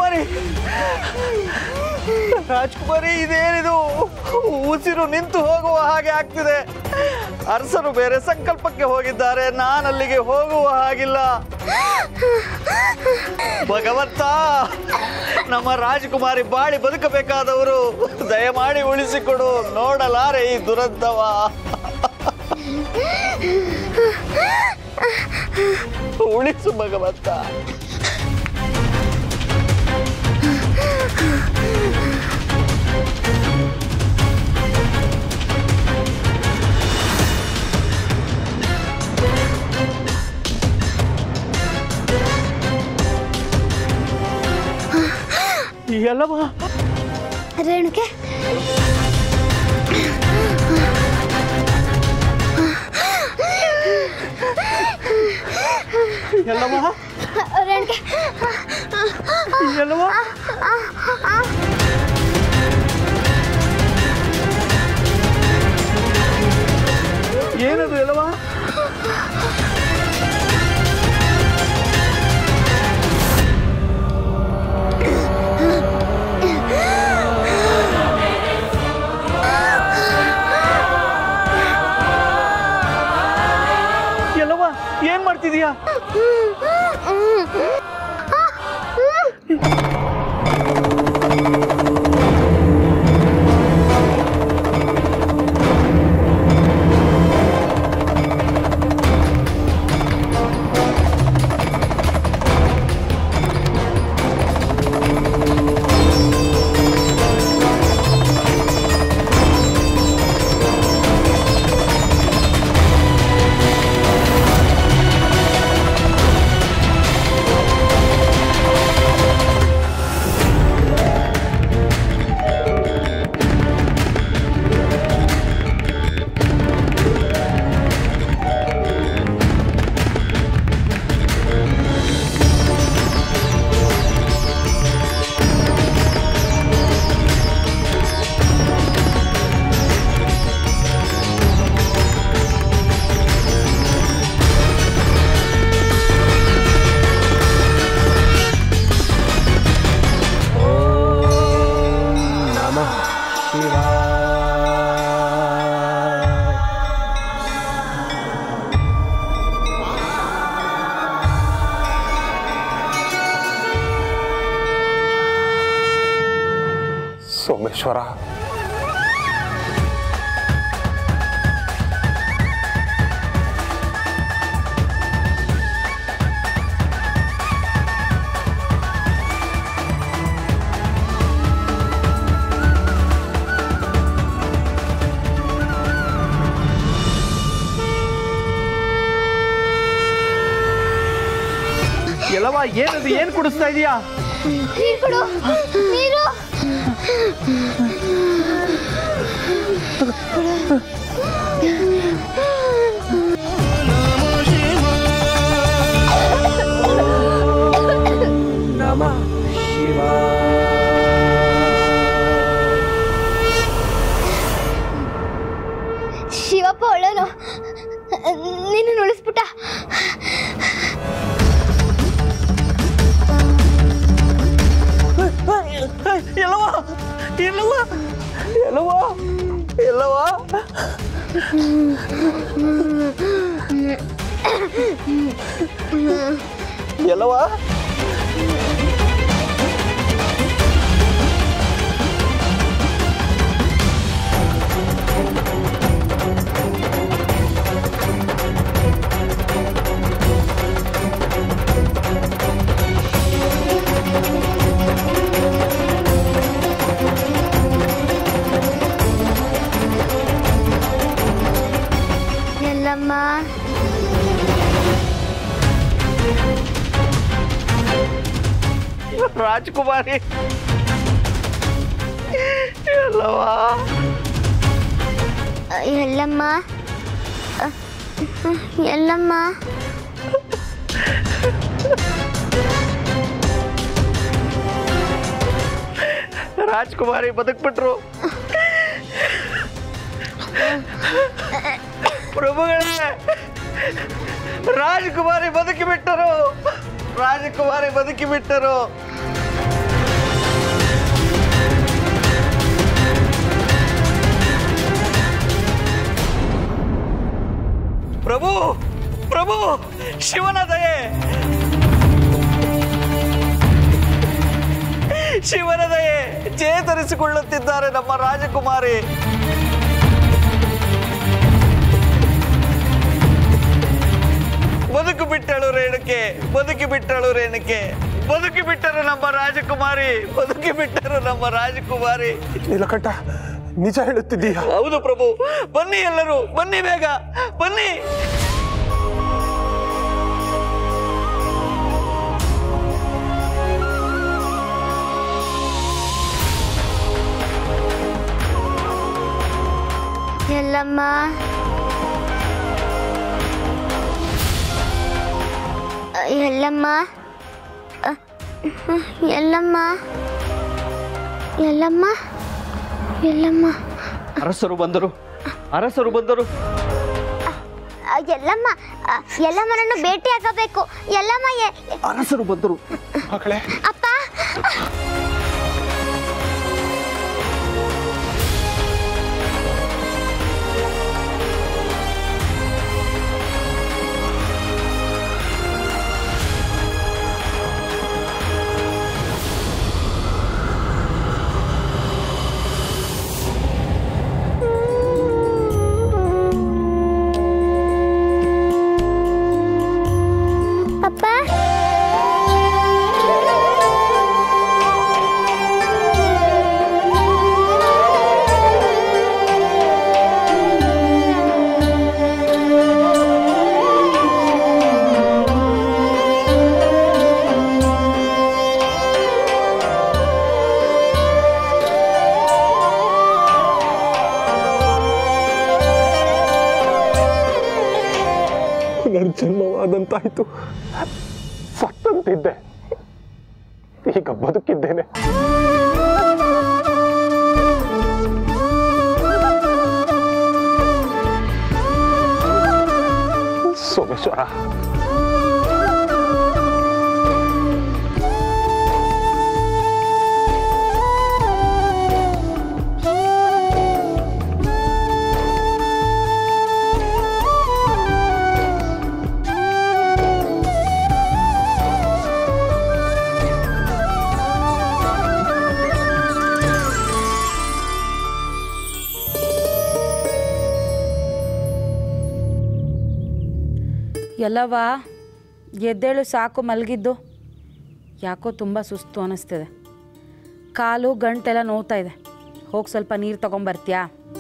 ರಾಜ್ಕುಮಾರಿ ರಾಜ್ಕುಮಾರಿ ಇದೇನಿದು ಉಸಿರು ನಿಂತು ಹೋಗುವ ಹಾಗೆ ಆಗ್ತಿದೆ ಅರಸರು ಬೇರೆ ಸಂಕಲ್ಪಕ್ಕೆ ಹೋಗಿದ್ದಾರೆ ನಾನಲ್ಲಿಗೆ ಹೋಗುವ ಹಾಗಿಲ್ಲ ಭಗವಂತ ನಮ್ಮ ರಾಜಕುಮಾರಿ ಬಾಳಿ ಬದುಕಬೇಕಾದವರು ದಯಮಾಡಿ ಉಳಿಸಿಕೊಡು ನೋಡಲಾರೆ ಈ ದುರಂತವ ಉಳಿಸು ಭಗವಂತ ಎಲ್ಲವ ರೇಣುಕೆ ಎಲ್ಲವ ರೇಣುಕೆ ಎಲ್ಲವ ಏನದು ಎಲ್ಲವ ಎಲ್ಲವ ಏನ್ ಮಾಡ್ತಿದೀಯಾ ನಮಃ ಶಿವಾಯ ಸೋಮೇಶ್ವರ ಎಲ್ಲವ ಏನದು ಏನ್ ಕುಡಿಸ್ತಾ ಇದೀಯಾ ನೀರು ಕೊಡು ನೀರು ನಮಃ ಶಿವಾಯ ಶಿವಪ್ಪ ಒಳ್ಳೆನು ನಿನ್ನ ಉಳಿಸ್ಬಿಟ್ಟ ಎಲ್ಲವ ಎಲ್ಲವ ಎಲ್ಲವ ಎಲ್ಲವ ಎಲ್ಲವ ಎಲ್ಲಮ್ಮ ರಾಜ್ಕುಮಾರಿ ಎಲ್ಲವ ಎಲ್ಲಮ್ಮ ಎಲ್ಲಮ್ಮ ರಾಜ್ಕುಮಾರಿ ಬದುಕ್ಬಿಟ್ರು ಪ್ರಭುಗಳೇ ರಾಜಕುಮಾರಿ ಬದುಕಿ ಬಿಟ್ಟರು ರಾಜಕುಮಾರಿ ಬದುಕಿ ಬಿಟ್ಟರು ಶಿವನ ದಯೆ ಶಿವನ ದಯೆ ಚೇತರಿಸಿಕೊಳ್ಳುತ್ತಿದ್ದಾರೆ ನಮ್ಮ ರಾಜಕುಮಾರಿ ಬದುಕು ಬಿಟ್ಟಳು ರೇಣುಕೆ ಬದುಕಿ ಬಿಟ್ಟಳು ರೇಣುಕೆ ಬದುಕಿ ಬಿಟ್ಟರು ನಮ್ಮ ರಾಜಕುಮಾರಿ ಬದುಕಿ ಬಿಟ್ಟರು ನಮ್ಮ ರಾಜಕುಮಾರಿ ನೀಲಕಂಠ ನಿಜ ಹೇಳುತ್ತಿದ್ದೀಯ ಹೌದು ಪ್ರಭು ಬನ್ನಿ ಎಲ್ಲರೂ ಬನ್ನಿ ಬೇಗ ಬನ್ನಿ ಎಲ್ಲಮ್ಮ ಎಲ್ಲಮ್ಮ ಅ, ಎಲ್ಲಮ್ಮ ಎಲ್ಲಮ್ಮ ಎಲ್ಲಮ್ಮ ಅರಸರು ಬಂದರು ಅರಸರು ಬಂದರು ಅ, ಎಲ್ಲಮ್ಮ ಅ, ಎಲ್ಲಮ್ಮನನ್ನು ಭೇಟಿಯಾಗಬೇಕು ಎಲ್ಲಮ್ಮ ಎ- ಅರಸರು ಬಂದರು ಮಗಳೇ ಅಪ್ಪ ಅಪ್ಪ ಪುನರ್ಜನ್ಮವಾದಂತಾಯ್ತು ಸತ್ತಂತಿದ್ದೆ ಈಗ ಬದುಕಿದ್ದೇನೆ ಸೋಮೇಶ್ವರ ಎಲ್ಲವ ಎದ್ದೇಳು ಸಾಕು ಮಲಗಿದ್ದು ಯಾಕೋ ತುಂಬ ಸುಸ್ತು ಅನ್ನಿಸ್ತಿದೆ ಕಾಲು ಗಂಟೆಲ್ಲ ನೋವ್ತಾ ಇದೆ ಹೋಗಿ ಸ್ವಲ್ಪ ನೀರು ತಗೊಂಬರ್ತೀಯಾ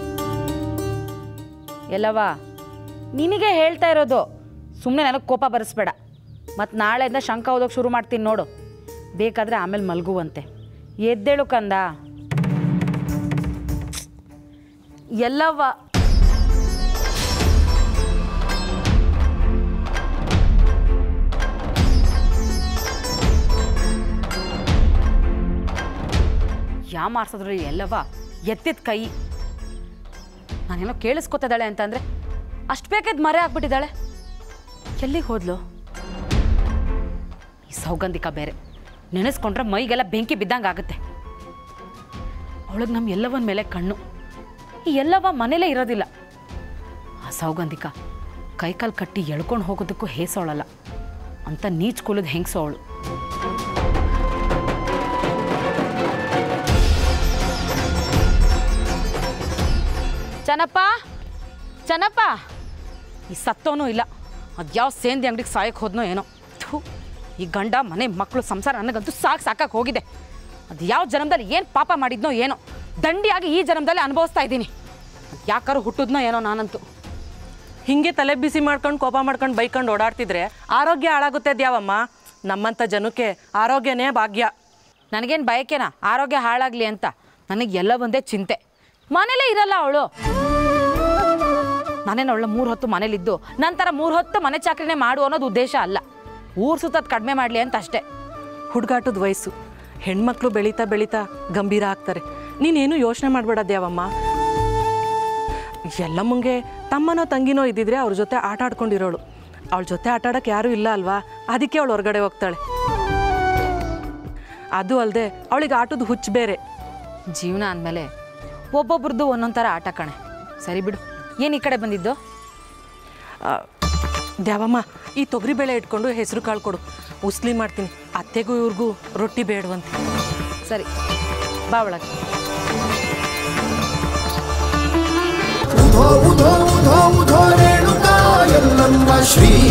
ಎಲ್ಲವ ನಿನಗೆ ಹೇಳ್ತಾ ಇರೋದು ಸುಮ್ಮನೆ ನನಗೆ ಕೋಪ ಬರೆಸ್ಬೇಡ ಮತ್ತು ನಾಳೆಯಿಂದ ಶಂಕ ಓದೋಕೆ ಶುರು ಮಾಡ್ತೀನಿ ನೋಡು ಬೇಕಾದರೆ ಆಮೇಲೆ ಮಲಗುವಂತೆ ಎದ್ದೇಳು ಕಂದ ಎಲ್ಲವ್ವ ಯಾ ಮಾರ್ಸೋದ್ರು ಎಲ್ಲವ ಎತ್ತಿದ ಕೈ ನಾನೇನೋ ಕೇಳಿಸ್ಕೊತಿದ್ದಾಳೆ ಅಂತಂದರೆ ಅಷ್ಟು ಬೇಕಾದ ಮರೆ ಆಗ್ಬಿಟ್ಟಿದ್ದಾಳೆ ಎಲ್ಲಿಗೆ ಹೋದ್ಲು ಈ ಸೌಗಂಧಿಕ ಬೇರೆ ನೆನೆಸ್ಕೊಂಡ್ರೆ ಮೈಗೆಲ್ಲ ಬೆಂಕಿ ಬಿದ್ದಂಗೆ ಆಗುತ್ತೆ ಅವಳಿಗೆ ನಮ್ಮ ಎಲ್ಲವನ ಮೇಲೆ ಕಣ್ಣು ಈ ಎಲ್ಲವ ಮನೇಲೇ ಇರೋದಿಲ್ಲ ಆ ಸೌಗಂಧಿಕ ಕೈಕಾಲು ಕಟ್ಟಿ ಎಳ್ಕೊಂಡು ಹೋಗೋದಕ್ಕೂ ಹೇಸೋಳಲ್ಲ ಅಂತ ನೀಚ್ ಕುಲದ ಹೆಂಗ್ಸೋ ಅವಳು ಚನಪ್ಪ ಚನಪ್ಪ ಈ ಸತ್ತೋನೂ ಇಲ್ಲ ಅದು ಯಾವ ಸೇಂದಿ ಅಂಗಡಿಗೆ ಸಾಯಕ್ಕೆ ಹೋದ್ನೋ ಏನೋ ಥು ಈ ಗಂಡ ಮನೆ ಮಕ್ಕಳು ಸಂಸಾರ ನನಗಂತೂ ಸಾಕು ಸಾಕಕ್ಕೆ ಹೋಗಿದೆ ಅದು ಯಾವ ಜನ್ಮದಲ್ಲಿ ಏನು ಪಾಪ ಮಾಡಿದ್ನೋ ಏನೋ ದಂಡಿಯಾಗಿ ಈ ಜನ್ಮದಲ್ಲಿ ಅನುಭವಿಸ್ತಾ ಇದ್ದೀನಿ ಯಾಕಾರು ಹುಟ್ಟಿದ್ನೋ ಏನೋ ನಾನಂತೂ ಹಿಂಗೆ ತಲೆ ಬಿಸಿ ಮಾಡ್ಕೊಂಡು ಕೋಪ ಮಾಡ್ಕೊಂಡು ಬೈಕೊಂಡು ಓಡಾಡ್ತಿದ್ರೆ ಆರೋಗ್ಯ ಹಾಳಾಗುತ್ತೆ ದ್ಯಾವಮ್ಮ ನಮ್ಮಂಥ ಜನಕ್ಕೆ ಆರೋಗ್ಯನೇ ಭಾಗ್ಯ ನನಗೇನು ಬಯಕೆನಾ ಆರೋಗ್ಯ ಹಾಳಾಗಲಿ ಅಂತ ನನಗೆ ಎಲ್ಲ ಒಂದೇ ಚಿಂತೆ ಮನೇಲೇ ಇರಲ್ಲ ಅವಳು ನಾನೇನು ಅವಳ ಮೂರು ಹೊತ್ತು ಮನೇಲಿದ್ದು ನಂತರ ಮೂರು ಹೊತ್ತು ಮನೆ ಚಾಕ್ರಿನೇ ಮಾಡು ಅನ್ನೋದು ಉದ್ದೇಶ ಅಲ್ಲ ಊರು ಸುತ್ತದ ಕಡಿಮೆ ಮಾಡಲಿ ಅಂತ ಅಷ್ಟೇ ಹುಡುಗಾಟದ ವಯಸ್ಸು ಹೆಣ್ಮಕ್ಳು ಬೆಳೀತಾ ಬೆಳೀತಾ ಗಂಭೀರ ಆಗ್ತಾರೆ ನೀನೇನು ಯೋಚನೆ ಮಾಡಬೇಡ ದ್ಯಾವಮ್ಮ ಎಲ್ಲಮ್ಮಂಗೆ ತಮ್ಮನೋ ತಂಗಿನೋ ಇದ್ದಿದ್ರೆ ಅವ್ರ ಜೊತೆ ಆಟ ಆಡ್ಕೊಂಡಿರೋಳು ಅವಳ ಜೊತೆ ಆಟ ಆಡೋಕೆ ಯಾರೂ ಇಲ್ಲ ಅಲ್ವಾ ಅದಕ್ಕೆ ಅವಳು ಹೊರಗಡೆ ಹೋಗ್ತಾಳೆ ಅದು ಅಲ್ಲದೆ ಅವಳಿಗೆ ಆಟದ ಹುಚ್ಚು ಬೇರೆ ಜೀವನ ಅಂದಮೇಲೆ ಒಬ್ಬೊಬ್ರದ್ದು ಒಂದೊಂದು ಥರ ಆಟ ಕಣೆ ಸರಿ ಬಿಡು ಏನು ಈ ಕಡೆ ಬಂದಿದ್ದು ಆ, ದ್ಯಾವಮ್ಮ ಈ ತೊಗರಿ ಬೇಳೆ ಇಟ್ಕೊಂಡು ಹೆಸರು ಕಾಳು ಕೊಡು ಉಸ್ಲಿ ಮಾಡ್ತೀನಿ ಅತ್ತೆಗೂ ಇವ್ರಿಗೂ ರೊಟ್ಟಿ ಬೇಡವಂತೆ ಸರಿ ಬಾ ಒಳಗೆ ಉಧೋ ಉಧೋ ಉಧೋ ಉಧೋ ರೇಣುಕಾ ಎಲ್ಲಮ್ಮ ಶ್ರೀ